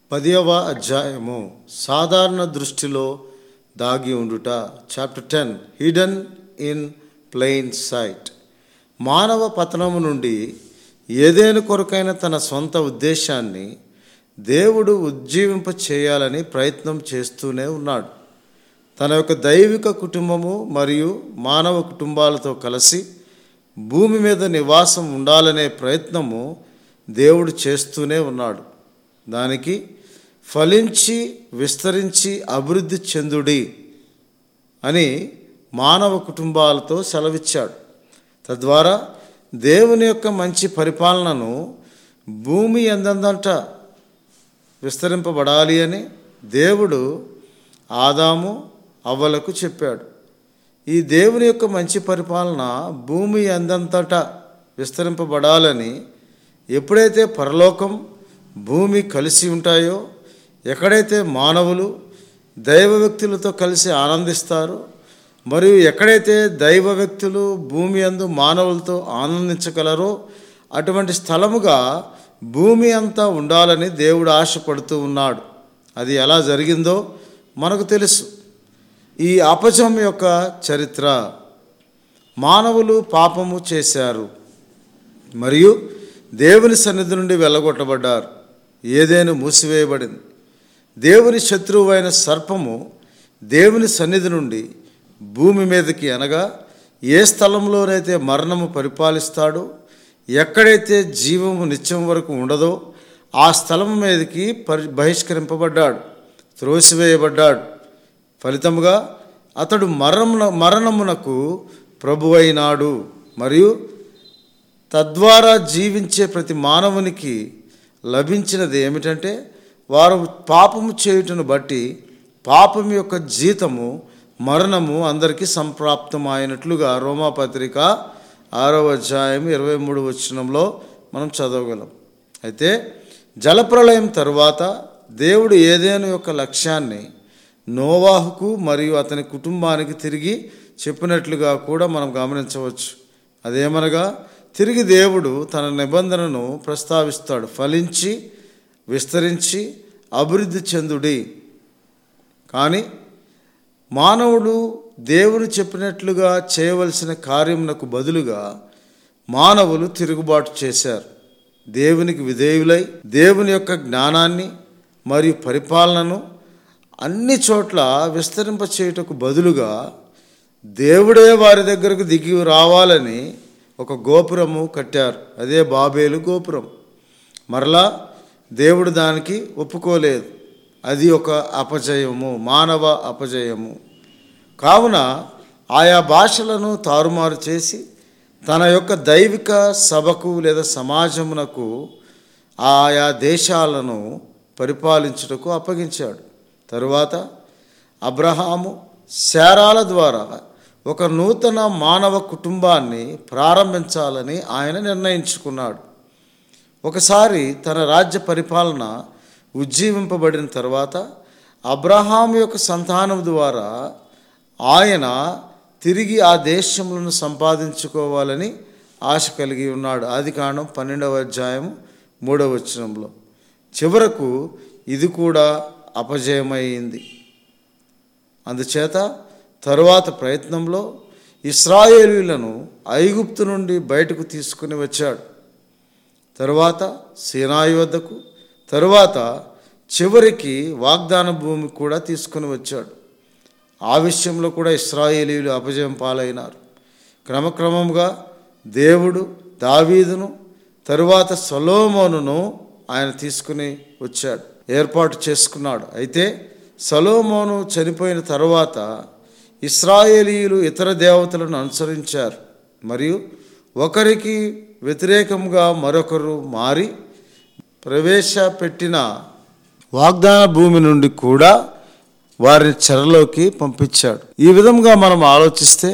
పదియవ అధ్యాయము సాధారణ దృష్టిలో దాగి ఉండుట chapter ten hidden in plain sight మానవ పతనము నుండి ఏదేను కొరకైన తన సొంత ఉద్దేశాన్ని దేవుడు ఉజ్జీవింప చేయాలని ప్రయత్నం చేస్తూనే ఉన్నాడు తన యొక్క దైవిక కుటుంబము మరియు మానవ కుటుంబాలతో కలిసి భూమి మీద నివాసం ఉండాలనే ప్రయత్నము దేవుడు చేస్తూనే ఉన్నాడు దానికి ఫలించి విస్తరించి అభివృద్ధి చెందుడి అని మానవ కుటుంబాలతో సెలవిచ్చాడు తద్వారా దేవుని యొక్క మంచి పరిపాలనను భూమి ఎందందంట విస్తరింపబడాలి అని దేవుడు ఆదాము అవ్వలకు చెప్పాడు ఈ దేవుని యొక్క మంచి పరిపాలన భూమి అందంతటా విస్తరింపబడాలని ఎప్పుడైతే పరలోకం భూమి కలిసి ఉంటాయో ఎక్కడైతే మానవులు దైవ వ్యక్తులతో కలిసి ఆనందిస్తారో మరియు ఎక్కడైతే దైవ వ్యక్తులు భూమి అందు మానవులతో ఆనందించగలరో అటువంటి స్థలముగా భూమి అంతా ఉండాలని దేవుడు ఆశపడుతూ ఉన్నాడు అది ఎలా జరిగిందో మనకు తెలుసు ఈ అపజం యొక్క చరిత్ర మానవులు పాపము చేశారు మరియు దేవుని సన్నిధి నుండి వెళ్ళగొట్టబడ్డారు ఏదేను మూసివేయబడింది దేవుని శత్రువు అయిన సర్పము దేవుని సన్నిధి నుండి భూమి మీదకి అనగా ఏ స్థలంలోనైతే మరణము పరిపాలిస్తాడో ఎక్కడైతే జీవము నిత్యం వరకు ఉండదో ఆ స్థలం మీదకి పరి బహిష్కరింపబడ్డాడు త్రోసివేయబడ్డాడు ఫలితముగా అతడు మరణమున మరణమునకు ప్రభువైనాడు మరియు తద్వారా జీవించే ప్రతి మానవునికి లభించినది ఏమిటంటే వారు పాపము చేయుటను బట్టి పాపం యొక్క జీతము మరణము అందరికీ సంప్రాప్తమైనట్లుగా రోమాపత్రిక ఆరవ అధ్యాయం ఇరవై మూడు వచనంలో మనం చదవగలం అయితే జలప్రలయం తరువాత దేవుడు ఏదేను యొక్క లక్ష్యాన్ని నోవాహుకు మరియు అతని కుటుంబానికి తిరిగి చెప్పినట్లుగా కూడా మనం గమనించవచ్చు అదేమనగా తిరిగి దేవుడు తన నిబంధనను ప్రస్తావిస్తాడు ఫలించి విస్తరించి అభివృద్ధి చెందుడి కానీ మానవుడు దేవుడు చెప్పినట్లుగా చేయవలసిన కార్యమునకు బదులుగా మానవులు తిరుగుబాటు చేశారు దేవునికి విధేయులై దేవుని యొక్క జ్ఞానాన్ని మరియు పరిపాలనను అన్ని చోట్ల విస్తరింప చేయుటకు బదులుగా దేవుడే వారి దగ్గరకు దిగి రావాలని ఒక గోపురము కట్టారు అదే బాబేలు గోపురం మరలా దేవుడు దానికి ఒప్పుకోలేదు అది ఒక అపజయము మానవ అపజయము కావున ఆయా భాషలను తారుమారు చేసి తన యొక్క దైవిక సభకు లేదా సమాజమునకు ఆయా దేశాలను పరిపాలించుటకు అప్పగించాడు తరువాత అబ్రహాము శారాల ద్వారా ఒక నూతన మానవ కుటుంబాన్ని ప్రారంభించాలని ఆయన నిర్ణయించుకున్నాడు ఒకసారి తన రాజ్య పరిపాలన ఉజ్జీవింపబడిన తర్వాత అబ్రహాం యొక్క సంతానం ద్వారా ఆయన తిరిగి ఆ దేశములను సంపాదించుకోవాలని ఆశ కలిగి ఉన్నాడు ఆది కాండం పన్నెండవ అధ్యాయం మూడవ వచనంలో చివరకు ఇది కూడా అపజయమైంది అందుచేత తరువాత ప్రయత్నంలో ఇస్రాయేలీలను ఐగుప్తు నుండి బయటకు తీసుకుని వచ్చాడు తరువాత సీనాయి వద్దకు తరువాత చివరికి వాగ్దాన భూమి కూడా తీసుకుని వచ్చాడు ఆ విషయంలో కూడా ఇస్రాయేలీలు అపజయం పాలైనారు క్రమక్రమంగా దేవుడు దావీదును తరువాత సొలోమోనును ఆయన తీసుకుని వచ్చాడు ఏర్పాటు చేసుకున్నాడు అయితే సలోమోను చనిపోయిన తరువాత ఇస్రాయేలీయులు ఇతర దేవతలను అనుసరించారు మరియు ఒకరికి వ్యతిరేకంగా మరొకరు మారి ప్రవేశపెట్టిన వాగ్దాన భూమి నుండి కూడా వారిని చెరలోకి పంపించాడు ఈ విధంగా మనం ఆలోచిస్తే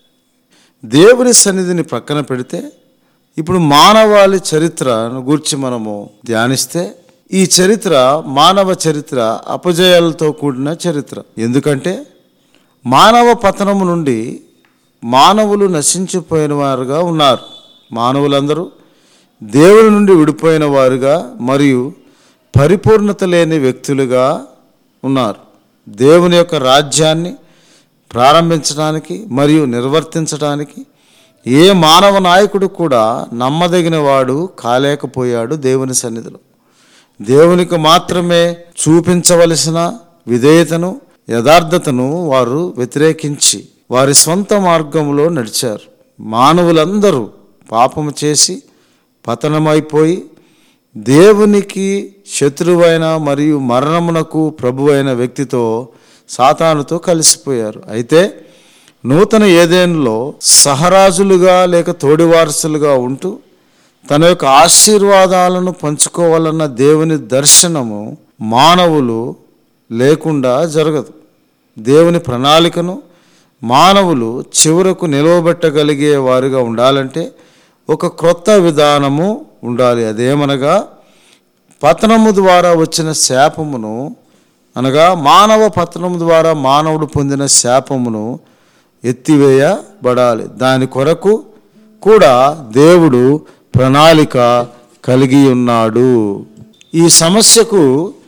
దేవుని సన్నిధిని పక్కన పెడితే ఇప్పుడు మానవాళి చరిత్రను గురించి మనము ధ్యానిస్తే ఈ చరిత్ర మానవ చరిత్ర అపజయాలతో కూడిన చరిత్ర ఎందుకంటే మానవ పతనము నుండి మానవులు నశించిపోయిన వారుగా ఉన్నారు మానవులందరూ దేవుని నుండి విడిపోయిన వారుగా మరియు పరిపూర్ణత లేని వ్యక్తులుగా ఉన్నారు దేవుని యొక్క రాజ్యాన్ని ప్రారంభించడానికి మరియు నిర్వర్తించడానికి ఏ మానవ నాయకుడు కూడా నమ్మదగిన వాడు కాలేకపోయాడు దేవుని సన్నిధిలో దేవునికి మాత్రమే చూపించవలసిన విధేయతను యథార్థతను వారు వ్యతిరేకించి వారి సొంత మార్గంలో నడిచారు మానవులందరూ పాపము చేసి పతనమైపోయి దేవునికి శత్రువైన మరియు మరణమునకు ప్రభువైన వ్యక్తితో సాతానుతో కలిసిపోయారు అయితే నూతన ఏదేనులో సహరాజులుగా లేక తోడివారసులుగా ఉంటూ తన యొక్క ఆశీర్వాదాలను పంచుకోవాలన్న దేవుని దర్శనము మానవులు లేకుండా జరగదు దేవుని ప్రణాళికను మానవులు చివరకు నిలవబెట్టగలిగే వారుగా ఉండాలంటే ఒక క్రొత్త విధానము ఉండాలి అదేమనగా పతనము ద్వారా వచ్చిన శాపమును అనగా మానవ పతనము ద్వారా మానవుడు పొందిన శాపమును ఎత్తివేయబడాలి దాని కొరకు కూడా దేవుడు ప్రణాళిక కలిగి ఉన్నాడు ఈ సమస్యకు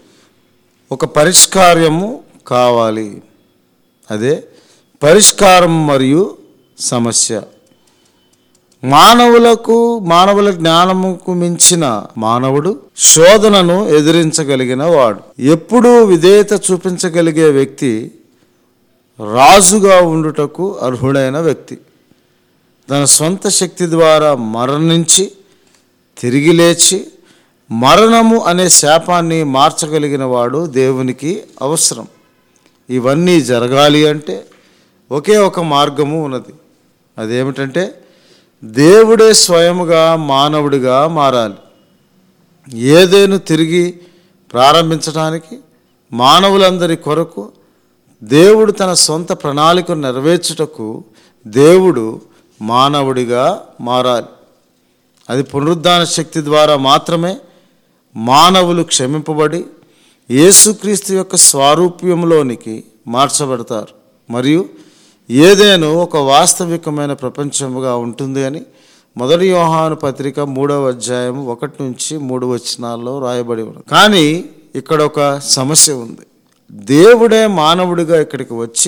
ఒక పరిష్కారము కావాలి అదే పరిష్కారం మరియు సమస్య మానవులకు మానవుల జ్ఞానముకు మించిన మానవుడు శోధనను ఎదిరించగలిగిన వాడు ఎప్పుడూ విధేయత చూపించగలిగే వ్యక్తి రాజుగా ఉండుటకు అర్హుడైన వ్యక్తి తన సొంత శక్తి ద్వారా మరణించి తిరిగి లేచి మరణము అనే శాపాన్ని మార్చగలిగిన వాడు దేవునికి అవసరం ఇవన్నీ జరగాలి అంటే ఒకే ఒక మార్గము ఉన్నది అదేమిటంటే దేవుడే స్వయముగా మానవుడిగా మారాలి ఏదేను తిరిగి ప్రారంభించడానికి మానవులందరి కొరకు దేవుడు తన సొంత ప్రణాళికను నెరవేర్చుటకు దేవుడు మానవుడిగా మారాలి అది పునరుద్ధాన శక్తి ద్వారా మాత్రమే మానవులు క్షమింపబడి యేసుక్రీస్తు యొక్క స్వారూప్యంలోనికి మార్చబడతారు మరియు ఏదేను ఒక వాస్తవికమైన ప్రపంచముగా ఉంటుంది అని మొదటి యోహాను పత్రిక మూడవ అధ్యాయం ఒకటి నుంచి మూడు వచనాల్లో రాయబడి ఉంది కానీ ఇక్కడ ఒక సమస్య ఉంది దేవుడే మానవుడిగా ఇక్కడికి వచ్చి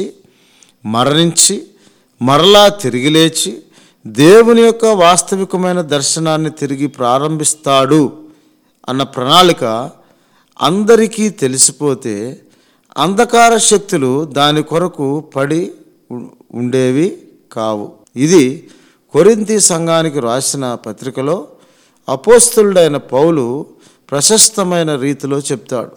మరణించి మరలా తిరిగి లేచి దేవుని యొక్క వాస్తవికమైన దర్శనాన్ని తిరిగి ప్రారంభిస్తాడు అన్న ప్రణాళిక అందరికీ తెలిసిపోతే అంధకార శక్తులు దాని కొరకు పడి ఉ- ఉండేవి కావు ఇది కొరింతి సంఘానికి రాసిన పత్రికలో అపోస్తులుడైన పౌలు ప్రశస్తమైన రీతిలో చెప్తాడు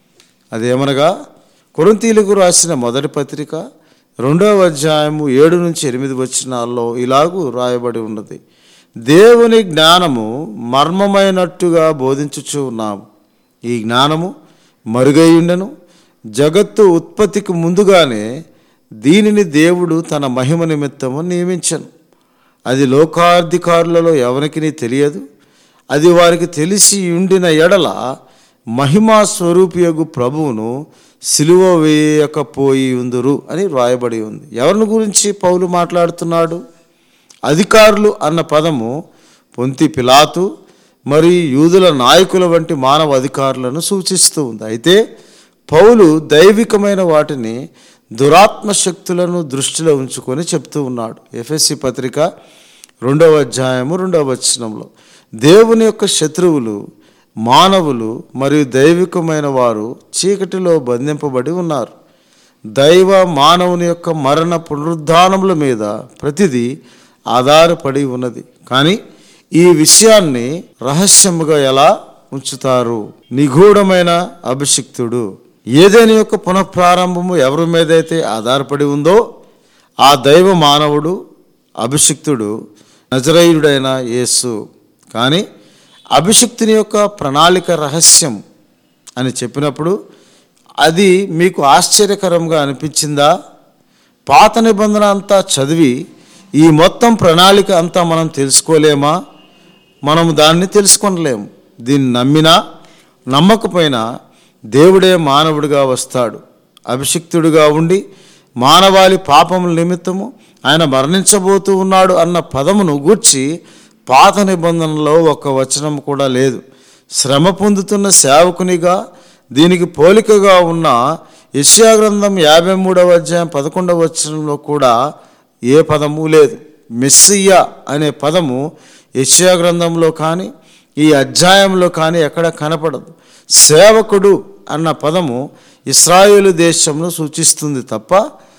అదేమనగా కొరింతీలకు రాసిన మొదటి పత్రిక రెండవ అధ్యాయము ఏడు నుంచి ఎనిమిది వచనాల్లో ఇలాగూ రాయబడి ఉన్నది దేవుని జ్ఞానము మర్మమైనట్టుగా బోధించుచు ఉన్నాము ఈ జ్ఞానము మరుగైండను జగత్తు ఉత్పత్తికి ముందుగానే దీనిని దేవుడు తన మహిమ నిమిత్తము నియమించను అది లోకాధికారులలో ఎవరికి తెలియదు అది వారికి తెలిసి ఉండిన ఎడల మహిమా స్వరూపియగు ప్రభువును సిలువ వేయకపోయి ఉందురు అని వ్రాయబడి ఉంది ఎవరిని గురించి పౌలు మాట్లాడుతున్నాడు అధికారులు అన్న పదము పొంతి పిలాతు మరియు యూదుల నాయకుల వంటి మానవ అధికారులను సూచిస్తూ ఉంది అయితే పౌలు దైవికమైన వాటిని దురాత్మ శక్తులను దృష్టిలో ఉంచుకొని చెప్తూ ఉన్నాడు ఎఫ్ఎస్సి పత్రిక రెండవ అధ్యాయము రెండవ వచనంలో దేవుని యొక్క శత్రువులు మానవులు మరియు దైవికమైన వారు చీకటిలో బంధింపబడి ఉన్నారు దైవ మానవుని యొక్క మరణ పునరుద్ధానముల మీద ప్రతిదీ ఆధారపడి ఉన్నది కానీ ఈ విషయాన్ని రహస్యముగా ఎలా ఉంచుతారు నిగూఢమైన అభిషిక్తుడు ఏదైనా యొక్క పునఃప్రారంభము ఎవరి మీదైతే ఆధారపడి ఉందో ఆ దైవ మానవుడు అభిషిక్తుడు నజరేయుడైన యేసు కానీ అభిషిక్తుని యొక్క ప్రణాళిక రహస్యం అని చెప్పినప్పుడు అది మీకు ఆశ్చర్యకరంగా అనిపించిందా పాత నిబంధన అంతా చదివి ఈ మొత్తం ప్రణాళిక అంతా మనం తెలుసుకోలేమా మనం దాన్ని తెలుసుకొనలేము దీన్ని నమ్మినా నమ్మకపోయినా దేవుడే మానవుడిగా వస్తాడు అభిషిక్తుడిగా ఉండి మానవాళి పాపముల నిమిత్తము ఆయన మరణించబోతూ ఉన్నాడు అన్న పదమును గూర్చి పాత నిబంధనలో ఒక వచనం కూడా లేదు శ్రమ పొందుతున్న సేవకునిగా దీనికి పోలికగా ఉన్న యెషయా గ్రంథం యాభై మూడవ అధ్యాయం పదకొండవ వచనంలో కూడా ఏ పదము లేదు మెస్సియా అనే పదము యెషయా గ్రంథంలో కానీ ఈ అధ్యాయంలో కానీ ఎక్కడ కనపడదు సేవకుడు అన్న పదము ఇస్రాయేలు దేశంలో సూచిస్తుంది తప్ప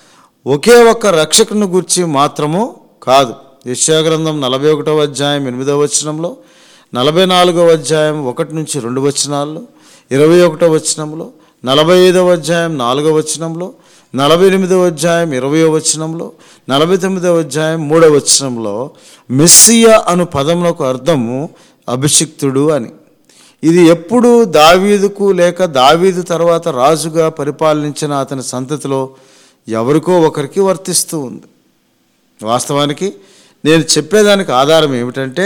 ఒకే ఒక్క రక్షకుని గురించి మాత్రము కాదు యెషయా గ్రంథం నలభై ఒకటవ అధ్యాయం ఎనిమిదవ వచనంలో నలభై నాలుగవ అధ్యాయం ఒకటి నుంచి రెండు వచనాల్లో ఇరవై ఒకటవ వచనంలో నలభై ఐదవ అధ్యాయం నాలుగవ వచనంలో నలభై ఎనిమిదవ అధ్యాయం ఇరవయో వచనంలో నలభై తొమ్మిదవ అధ్యాయం మూడవ వచనంలో మెస్సియా అను పదములకు అర్థము అభిషిక్తుడు అని ఇది ఎప్పుడు దావీదుకు లేక దావీదు తర్వాత రాజుగా పరిపాలించిన అతని సంతతిలో ఎవరికో ఒకరికి వర్తిస్తూ ఉంది వాస్తవానికి నేను చెప్పేదానికి ఆధారం ఏమిటంటే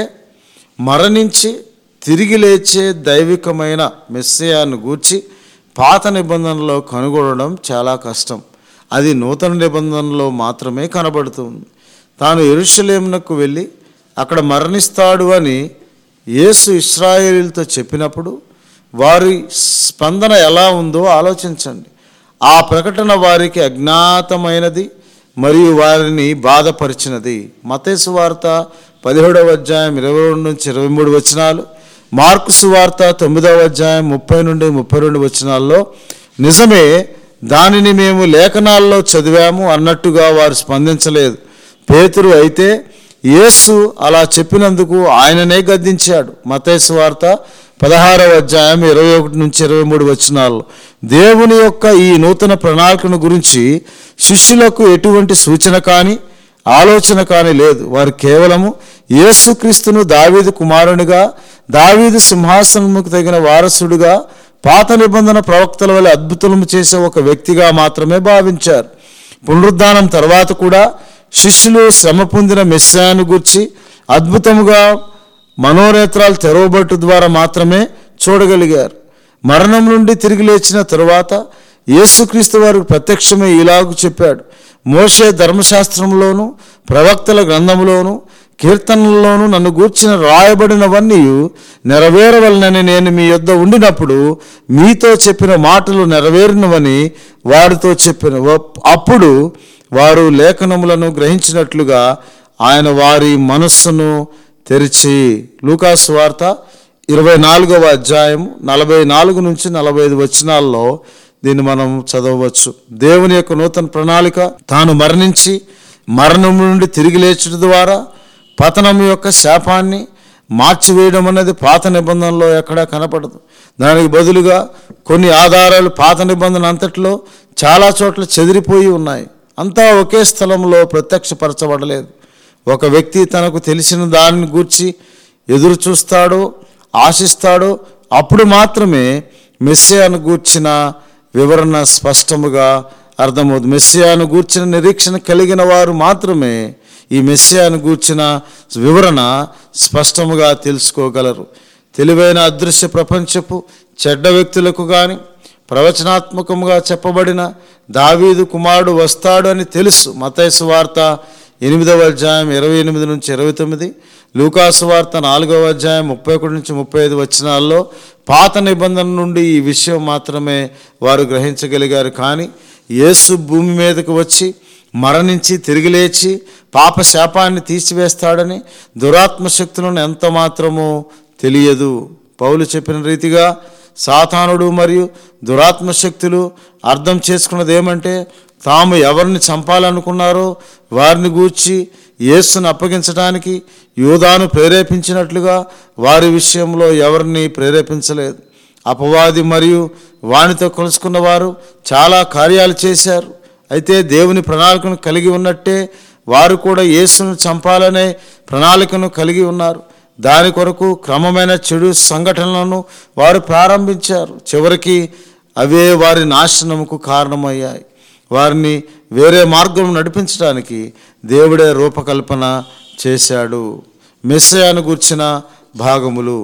మరణించి తిరిగి లేచే దైవికమైన మెస్సయాన్ని గూర్చి పాత నిబంధనలో కనుగొనడం చాలా కష్టం అది నూతన నిబంధనలో మాత్రమే కనబడుతుంది తాను ఎరుషలేమునకు వెళ్ళి అక్కడ మరణిస్తాడు అని యేసు ఇస్రాయేలీలతో చెప్పినప్పుడు వారి స్పందన ఎలా ఉందో ఆలోచించండి ఆ ప్రకటన వారికి అజ్ఞాతమైనది మరియు వారిని బాధపరిచినది మతేసు వార్త పదిహేడవ అధ్యాయం ఇరవై రెండు నుంచి ఇరవై మూడు వచనాలు మార్కు సువార్త తొమ్మిదవ అధ్యాయం ముప్పై నుండి ముప్పై రెండు వచనాల్లో నిజమే దానిని మేము లేఖనాల్లో చదివాము అన్నట్టుగా వారు స్పందించలేదు పేతురు అయితే యేసు అలా చెప్పినందుకు ఆయననే గద్దించాడు మతేసు వార్త పదహారవ అధ్యాయం ఇరవై ఒకటి నుంచి ఇరవై మూడు వచనాలు దేవుని యొక్క ఈ నూతన ప్రణాళికను గురించి శిష్యులకు ఎటువంటి సూచన కానీ ఆలోచన కానీ లేదు వారు కేవలము యేసుక్రీస్తును దావీదు కుమారునిగా దావీదు సింహాసనముకు తగిన వారసుడుగా పాత నిబంధన ప్రవక్తల వల్ల అద్భుతము చేసే ఒక వ్యక్తిగా మాత్రమే భావించారు పునరుద్ధానం తర్వాత కూడా శిష్యులు శ్రమ పొందిన మెస్సాను గూర్చి అద్భుతముగా మనోనేత్రాలు తెరవబట్టు ద్వారా మాత్రమే చూడగలిగారు మరణం నుండి తిరిగి లేచిన తరువాత యేసుక్రీస్తు వారికి ప్రత్యక్షమే ఇలాగు చెప్పాడు మోషే ధర్మశాస్త్రంలోను ప్రవక్తల గ్రంథంలోను కీర్తనల్లోనూ నన్ను గూర్చిన రాయబడినవన్నీ నెరవేరవలనని నేను మీ యొద్ద ఉండినప్పుడు మీతో చెప్పిన మాటలు నెరవేరినవని వారితో చెప్పిన అప్పుడు వారు లేఖనములను గ్రహించినట్లుగా ఆయన వారి మనస్సును తెరిచి లూకాసు వార్త ఇరవై నాలుగవ అధ్యాయం నలభై నాలుగు నుంచి నలభై ఐదు వచనాల్లో దీన్ని మనం చదవవచ్చు దేవుని యొక్క నూతన ప్రణాళిక తాను మరణించి మరణం నుండి తిరిగి లేచడం ద్వారా పతనం యొక్క శాపాన్ని మార్చివేయడం అనేది పాత నిబంధనలో ఎక్కడా కనపడదు దానికి బదులుగా కొన్ని ఆధారాలు పాత నిబంధన అంతట్లో చాలా చోట్ల చెదిరిపోయి ఉన్నాయి అంతా ఒకే స్థలంలో ప్రత్యక్షపరచబడలేదు ఒక వ్యక్తి తనకు తెలిసిన దానిని గూర్చి ఎదురు చూస్తాడో ఆశిస్తాడో అప్పుడు మాత్రమే మెస్సియాను గూర్చిన వివరణ స్పష్టముగా అర్థమవుతుంది మెస్సియాను గూర్చిన నిరీక్షణ కలిగిన వారు మాత్రమే ఈ మెస్సియాను గూర్చిన వివరణ స్పష్టముగా తెలుసుకోగలరు తెలివైన అదృశ్య ప్రపంచపు చెడ్డ వ్యక్తులకు కానీ ప్రవచనాత్మకముగా చెప్పబడిన దావీదు కుమారుడు వస్తాడు అని తెలుసు మతైసు వార్త ఎనిమిదవ అధ్యాయం ఇరవై ఎనిమిది నుంచి ఇరవై తొమ్మిది లూకాసు వార్త నాలుగవ అధ్యాయం ముప్పై ఒకటి నుంచి ముప్పై ఐదు వచనాల్లో పాత నిబంధన నుండి ఈ విషయం మాత్రమే వారు గ్రహించగలిగారు కానీ యేసు భూమి మీదకు వచ్చి మరణించి తిరిగి లేచి పాప శాపాన్ని తీసివేస్తాడని దురాత్మ శక్తులను ఎంత మాత్రమో తెలియదు పౌలు చెప్పిన రీతిగా సాతానుడు మరియు దురాత్మ శక్తులు అర్థం చేసుకున్నది ఏమంటే తాము ఎవరిని చంపాలనుకున్నారో వారిని గూర్చి యేసును అప్పగించడానికి యూదాను ప్రేరేపించినట్లుగా వారి విషయంలో ఎవరిని ప్రేరేపించలేదు అపవాది మరియు వానితో కొలుసుకున్న వారు చాలా కార్యాలు చేశారు అయితే దేవుని ప్రణాళికను కలిగి ఉన్నట్టే వారు కూడా యేసును చంపాలనే ప్రణాళికను కలిగి ఉన్నారు దాని కొరకు క్రమమైన చెడు సంఘటనలను వారు ప్రారంభించారు చివరికి అవే వారి నాశనముకు కారణమయ్యాయి వారిని వేరే మార్గం నడిపించడానికి దేవుడే రూపకల్పన చేశాడు మెస్సయాను గూర్చిన భాగములు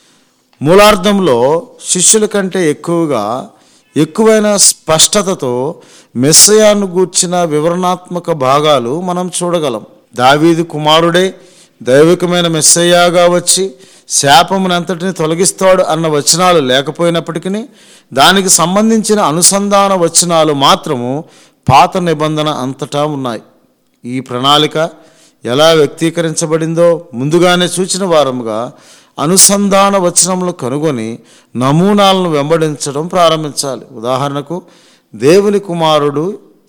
మూలార్థంలో శిష్యుల కంటే ఎక్కువగా ఎక్కువైన స్పష్టతతో మెస్సయాను గూర్చిన వివరణాత్మక భాగాలు మనం చూడగలం దావీదు కుమారుడే దైవికమైన మెస్సయ్యాగా వచ్చి శాపమునంతటిని తొలగిస్తాడు అన్న వచనాలు లేకపోయినప్పటికీ దానికి సంబంధించిన అనుసంధాన వచనాలు మాత్రము పాత నిబంధన అంతటా ఉన్నాయి ఈ ప్రణాళిక ఎలా వ్యక్తీకరించబడిందో ముందుగానే సూచిన వారముగా అనుసంధాన వచనములు కనుగొని నమూనాలను వెంబడించడం ప్రారంభించాలి ఉదాహరణకు దేవుని కుమారుడు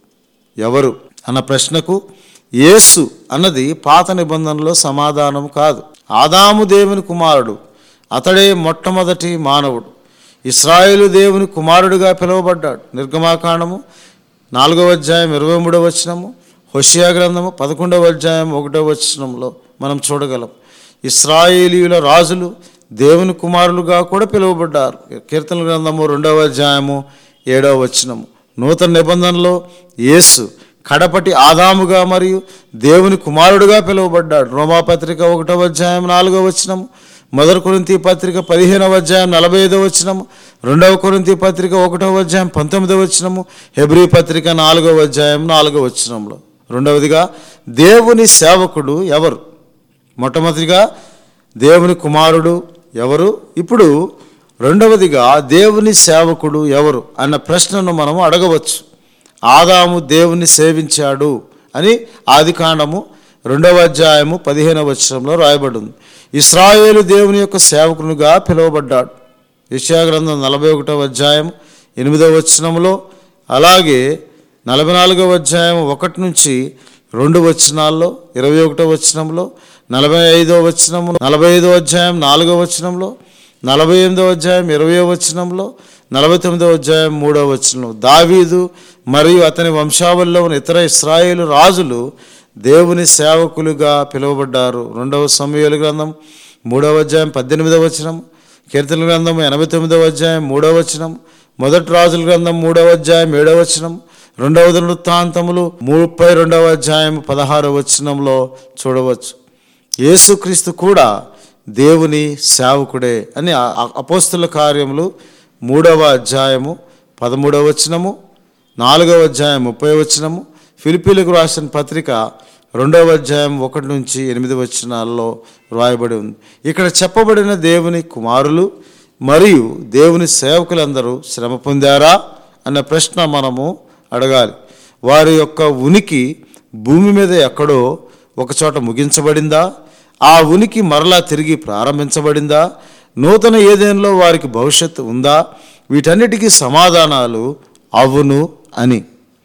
ఎవరు అన్న ప్రశ్నకు యేసు అన్నది పాత నిబంధనలో సమాధానం కాదు ఆదాము దేవుని కుమారుడు అతడే మొట్టమొదటి మానవుడు ఇస్రాయేలు దేవుని కుమారుడిగా పిలువబడ్డాడు నిర్గమాకాండము నాలుగవ అధ్యాయం ఇరవై మూడవ వచనము హోషియా గ్రంథము పదకొండవ అధ్యాయం ఒకటవ వచనంలో మనం చూడగలం ఇస్రాయేలీయుల రాజులు దేవుని కుమారులుగా కూడా పిలువబడ్డారు కీర్తన గ్రంథము రెండవ అధ్యాయము ఏడవ వచనము నూతన నిబంధనలో యేసు కడపటి ఆదాముగా మరియు దేవుని కుమారుడుగా పిలువబడ్డాడు రోమాపత్రిక ఒకటవ అధ్యాయం నాలుగవ వచనము మొదటి కొరింతి పత్రిక పదిహేనవ అధ్యాయం నలభై ఐదవ వచనము రెండవ కొరింతి పత్రిక ఒకటవ అధ్యాయం పంతొమ్మిదవ వచనము హెబ్రీ పత్రిక నాలుగవ అధ్యాయం నాలుగవ వచనంలో రెండవదిగా దేవుని సేవకుడు ఎవరు మొట్టమొదటిగా దేవుని కుమారుడు ఎవరు ఇప్పుడు రెండవదిగా దేవుని సేవకుడు ఎవరు అన్న ప్రశ్నను మనం అడగవచ్చు ఆదాము దేవుని సేవించాడు అని ఆదికాండము రెండవ అధ్యాయము పదిహేనవ వచనంలో రాయబడింది ఇస్రాయేలు దేవుని యొక్క సేవకునిగా పిలువబడ్డాడు యెషయా గ్రంథం నలభై ఒకటవ అధ్యాయం ఎనిమిదవ వచనంలో అలాగే నలభై నాలుగవ అధ్యాయం ఒకటి నుంచి రెండు వచనాల్లో ఇరవై ఒకటో వచనంలో నలభై ఐదో వచనము నలభై ఐదో అధ్యాయం నాలుగో వచనంలో నలభై ఎనిమిదో అధ్యాయం ఇరవయో వచనంలో నలభై తొమ్మిదో అధ్యాయం మూడో వచనం దావీదు మరియు అతని వంశావళిలో ఉన్న ఇతర ఇస్రాయేలు రాజులు దేవుని సేవకులుగా పిలువబడ్డారు రెండవ సమయాల గ్రంథం మూడవ అధ్యాయం పద్దెనిమిదవ వచనం కీర్తన గ్రంథం ఎనభై తొమ్మిదవ అధ్యాయం మూడవ వచనం మొదటి రాజుల గ్రంథం మూడవ అధ్యాయం ఏడవ వచనం రెండవ వృత్తాంతములు ముప్పై రెండవ అధ్యాయం పదహారవ వచనంలో చూడవచ్చు యేసుక్రీస్తు కూడా దేవుని సేవకుడే అని ఆ- ఆ అపోస్తుల కార్యములు మూడవ అధ్యాయము పదమూడవ వచనము నాలుగవ అధ్యాయం ముప్పై వచనము ఫిలిపీలకు రాసిన పత్రిక రెండవ అధ్యాయం ఒకటి నుంచి ఎనిమిది వచనాల్లో వ్రాయబడి ఉంది ఇక్కడ చెప్పబడిన దేవుని కుమారులు మరియు దేవుని సేవకులందరూ శ్రమ పొందారా అన్న ప్రశ్న మనము అడగాలి వారి యొక్క ఉనికి భూమి మీద ఎక్కడో ఒకచోట ముగించబడిందా ఆ ఉనికి మరలా తిరిగి ప్రారంభించబడిందా నూతన ఏదేనలో వారికి భవిష్యత్తు ఉందా వీటన్నిటికీ సమాధానాలు అవును అని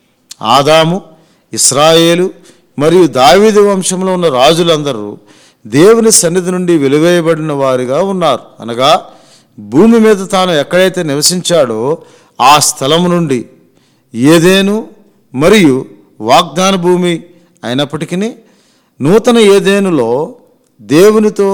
ఆదాము ఇస్రాయేలు మరియు దావీదు వంశంలో ఉన్న రాజులందరూ దేవుని సన్నిధి నుండి వెలువేయబడిన వారిగా ఉన్నారు అనగా భూమి మీద తాను ఎక్కడైతే నివసించాడో ఆ స్థలం నుండి ఏదేను మరియు వాగ్దాన భూమి అయినప్పటికీ నూతన ఏదేనులో దేవునితో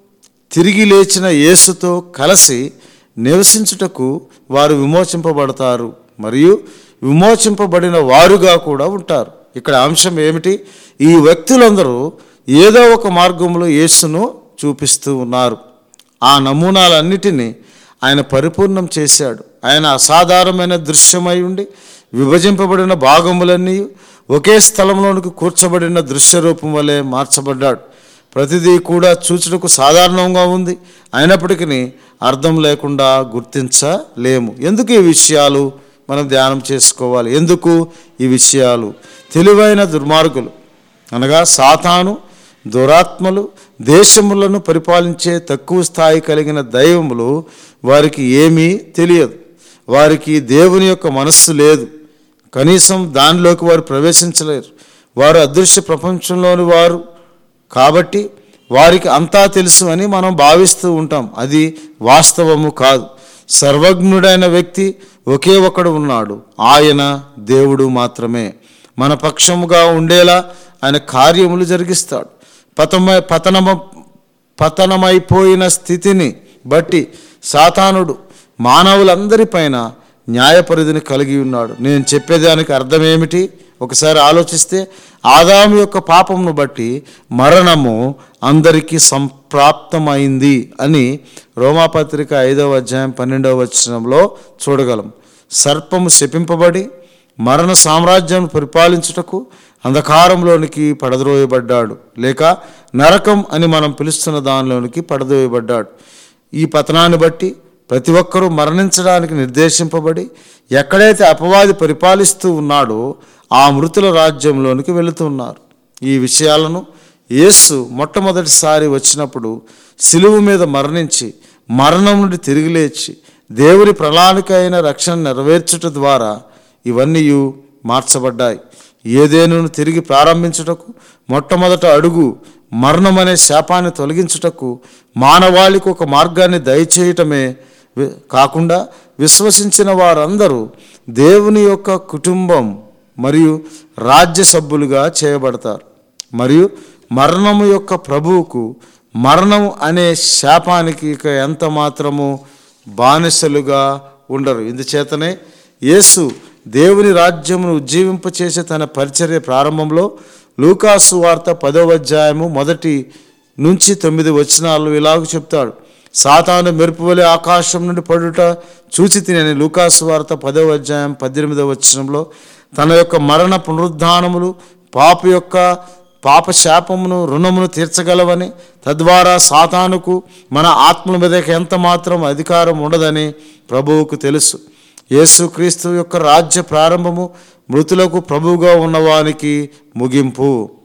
తిరిగి లేచిన యేసుతో కలిసి నివసించుటకు వారు విమోచింపబడతారు మరియు విమోచింపబడిన వారుగా కూడా ఉంటారు ఇక్కడ అంశం ఏమిటి ఈ వ్యక్తులందరూ ఏదో ఒక మార్గంలో యేసును చూపిస్తూ ఉన్నారు ఆ నమూనాలన్నిటినీ ఆయన పరిపూర్ణం చేశాడు ఆయన అసాధారణమైన దృశ్యమై ఉండి విభజింపబడిన భాగములన్నీ ఒకే స్థలంలోనికి కూర్చబడిన దృశ్య రూపం వలె మార్చబడ్డాడు ప్రతిదీ కూడా చూచుటకు సాధారణంగా ఉంది అయినప్పటికీ అర్థం లేకుండా గుర్తించలేము ఎందుకు ఈ విషయాలు మనం ధ్యానం చేసుకోవాలి ఎందుకు ఈ విషయాలు తెలివైన దుర్మార్గులు అనగా సాతాను దురాత్మలు దేశములను పరిపాలించే తక్కువ స్థాయి కలిగిన దైవములు వారికి ఏమీ తెలియదు వారికి దేవుని యొక్క మనస్సు లేదు కనీసం దానిలోకి వారు ప్రవేశించలేరు వారు అదృశ్య ప్రపంచంలోని వారు కాబట్టి వారికి అంతా తెలుసు అని మనం భావిస్తూ ఉంటాం అది వాస్తవము కాదు సర్వజ్ఞుడైన వ్యక్తి ఒకే ఒకడు ఉన్నాడు ఆయన దేవుడు మాత్రమే మన పక్షముగా ఉండేలా ఆయన కార్యములు జరిగిస్తాడు పతమ పతనమ పతనమైపోయిన స్థితిని బట్టి సాతానుడు మానవులందరిపైన న్యాయపరిధిని కలిగి ఉన్నాడు నేను చెప్పేదానికి అర్థం ఏమిటి ఒకసారి ఆలోచిస్తే ఆదాము యొక్క పాపమును బట్టి మరణము అందరికీ సంప్రాప్తమైంది అని రోమాపత్రిక ఐదవ అధ్యాయం పన్నెండవ వచనంలో చూడగలం సర్పము శపింపబడి మరణ సామ్రాజ్యం పరిపాలించుటకు అంధకారంలోనికి పడద్రోయబడ్డాడు లేక నరకం అని మనం పిలుస్తున్న దానిలోనికి పడదోయబడ్డాడు ఈ పతనాన్ని బట్టి ప్రతి ఒక్కరూ మరణించడానికి నిర్దేశింపబడి ఎక్కడైతే అపవాది పరిపాలిస్తూ ఉన్నాడో ఆ మృతుల రాజ్యంలోనికి వెళుతున్నారు ఈ విషయాలను యేసు మొట్టమొదటిసారి వచ్చినప్పుడు సిలువు మీద మరణించి మరణం నుండి తిరిగి లేచి దేవుని ప్రణాళిక అయిన రక్షణ నెరవేర్చుట ద్వారా ఇవన్నీ మార్చబడ్డాయి ఏదేనును తిరిగి ప్రారంభించుటకు మొట్టమొదట అడుగు మరణం అనే శాపాన్ని తొలగించుటకు మానవాళికి ఒక మార్గాన్ని దయచేయటమే వి- కాకుండా విశ్వసించిన వారందరూ దేవుని యొక్క కుటుంబం మరియు రాజ్య సభ్యులుగా చేయబడతారు మరియు మరణము యొక్క ప్రభువుకు మరణం అనే శాపానికి ఇక ఎంత మాత్రము బానిసలుగా ఉండరు ఇందుచేతనే యేసు దేవుని రాజ్యమును ఉజ్జీవింపచేసే తన పరిచర్య ప్రారంభంలో లూకాసు వార్త పదవ అధ్యాయము మొదటి నుంచి తొమ్మిది వచనాలు ఇలాగ చెప్తాడు సాతాను మెరుపు వలె ఆకాశం నుండి పడుట చూచి తినని లూకాసు వార్త పదవ అధ్యాయం పద్దెనిమిదవ వచనంలో తన యొక్క మరణ పునరుద్ధానములు పాప యొక్క పాప శాపమును రుణమును తీర్చగలవని తద్వారా సాతానుకు మన ఆత్మల మీద ఎంత మాత్రం అధికారం ఉండదని ప్రభువుకు తెలుసు యేసుక్రీస్తు యొక్క రాజ్య ప్రారంభము మృతులకు ప్రభువుగా ఉన్నవానికి ముగింపు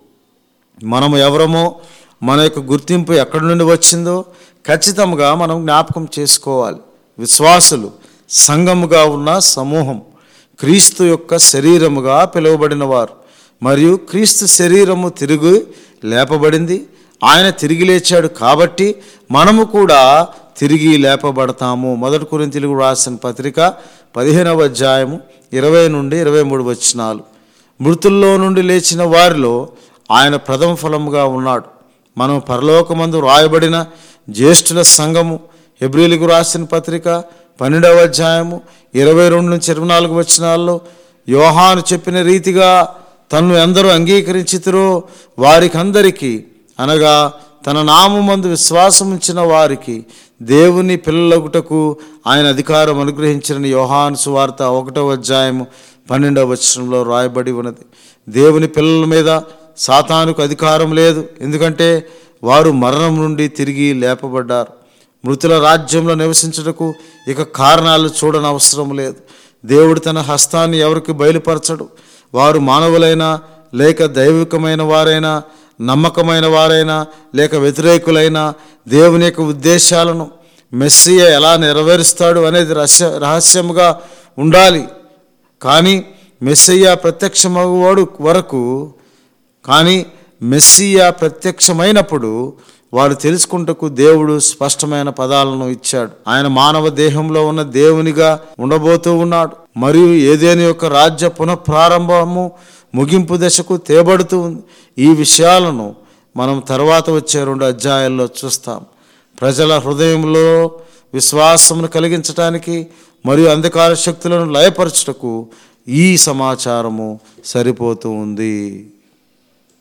మనము ఎవరమో మన యొక్క గుర్తింపు ఎక్కడి నుండి వచ్చిందో ఖచ్చితంగా మనం జ్ఞాపకం చేసుకోవాలి విశ్వాసులు సంఘముగా ఉన్న సమూహం క్రీస్తు యొక్క శరీరముగా పిలువబడిన వారు మరియు క్రీస్తు శరీరము తిరిగి లేపబడింది ఆయన తిరిగి లేచాడు కాబట్టి మనము కూడా తిరిగి లేపబడతాము మొదటి గురించి తెలుగు రాసిన పత్రిక పదిహేనవ అధ్యాయము ఇరవై నుండి ఇరవై మూడు వచనాలు మృతుల్లో నుండి లేచిన వారిలో ఆయన ప్రథమ ఫలముగా ఉన్నాడు మనం పరలోకమందు రాయబడిన జ్యేష్ఠుల సంఘము హెబ్రిలకు రాసిన పత్రిక పన్నెండవ అధ్యాయము ఇరవై రెండు నుంచి ఇరవై నాలుగు వచనాల్లో యోహాను చెప్పిన రీతిగా తన్ను ఎందరూ అంగీకరించితురో వారికందరికీ అనగా తన నామందు విశ్వాసం ఉంచిన వారికి దేవుని పిల్లలగుటకు ఆయన అధికారం అనుగ్రహించిన యోహాను సువార్త ఒకటవ అధ్యాయము పన్నెండవ వచనంలో రాయబడి ఉన్నది దేవుని పిల్లల మీద సాతానుకు అధికారం లేదు ఎందుకంటే వారు మరణం నుండి తిరిగి లేపబడ్డారు మృతుల రాజ్యంలో నివసించుటకు ఇక కారణాలు చూడనవసరం లేదు దేవుడు తన హస్తాన్ని ఎవరికి బయలుపరచడు వారు మానవులైనా లేక దైవికమైన వారైనా నమ్మకమైన వారైనా లేక వ్యతిరేకులైనా దేవుని యొక్క ఉద్దేశాలను మెస్సియ ఎలా నెరవేరుస్తాడు అనేది రహస్య రహస్యముగా ఉండాలి కానీ మెస్సయ్య ప్రత్యక్షమగువాడు వరకు కానీ మెస్సియా ప్రత్యక్షమైనప్పుడు వారు తెలుసుకుంటకు దేవుడు స్పష్టమైన పదాలను ఇచ్చాడు ఆయన మానవ దేహంలో ఉన్న దేవునిగా ఉండబోతూ ఉన్నాడు మరియు ఏదేని యొక్క రాజ్య పునఃప్రారంభము ముగింపు దశకు తేబడుతూ ఉంది ఈ విషయాలను మనం తర్వాత వచ్చే రెండు అధ్యాయాల్లో చూస్తాం ప్రజల హృదయంలో విశ్వాసమును కలిగించటానికి మరియు అంధకార శక్తులను లయపరచుటకు ఈ సమాచారము సరిపోతూ ఉంది